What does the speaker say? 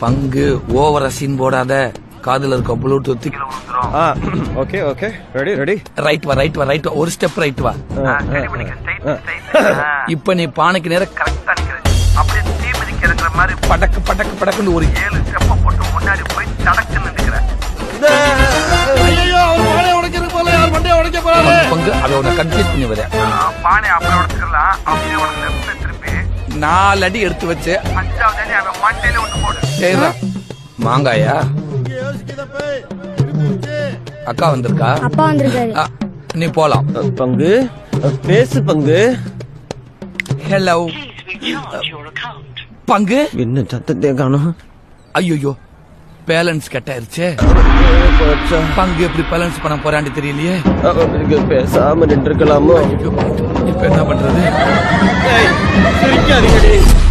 பங்கு ஓவரா சீன் போடாத காதுல இருக்க ப்ளூடூத் ஆ okay okay ready ready right வா ரைட் வா ரைட் வா ஒரு ஸ்டெப் ரைட் வா இப்ப நீ பானைக்கு நேரம் கரெக்டா நிக்கிற அப்படியே தீ மிதிக்கிற மாதிரி படக்கு படக்கு படக்குன்னு ஒரு ஏழு ஸ்டெப்ப போட்டு முன்னாடி போய் தடக்குன்னு நிக்கிற பங்கு அதை உன்னை கன்ஃபியூஸ் பண்ணி வர பானை அப்புறம் உடச்சுக்கலாம் அப்படியே உனக்கு லெஃப்ட்ல திருப்பி நாலு அடி எடுத்து வச்சு அஞ்சாவது அடி அவன் மண்டையில ஒண்ணு போடு சரிடா மாங்காயா அக்கா வந்திருக்கா அப்பா வந்திருக்காரு ஆ, நீ போலாம் பங்கு பேசு பங்கு ஹலோ பங்கு என்ன சத்தத்தை காணும் ஐயோ பேலன்ஸ் கட்டாயிருச்சே பங்கு எப்படி பேலன்ஸ் பண்ண போறான்னு தெரியலையே பேசாம நின்று இருக்கலாமோ ஐயோ, இப்ப என்ன பண்றது சிரிக்காதீங்கடி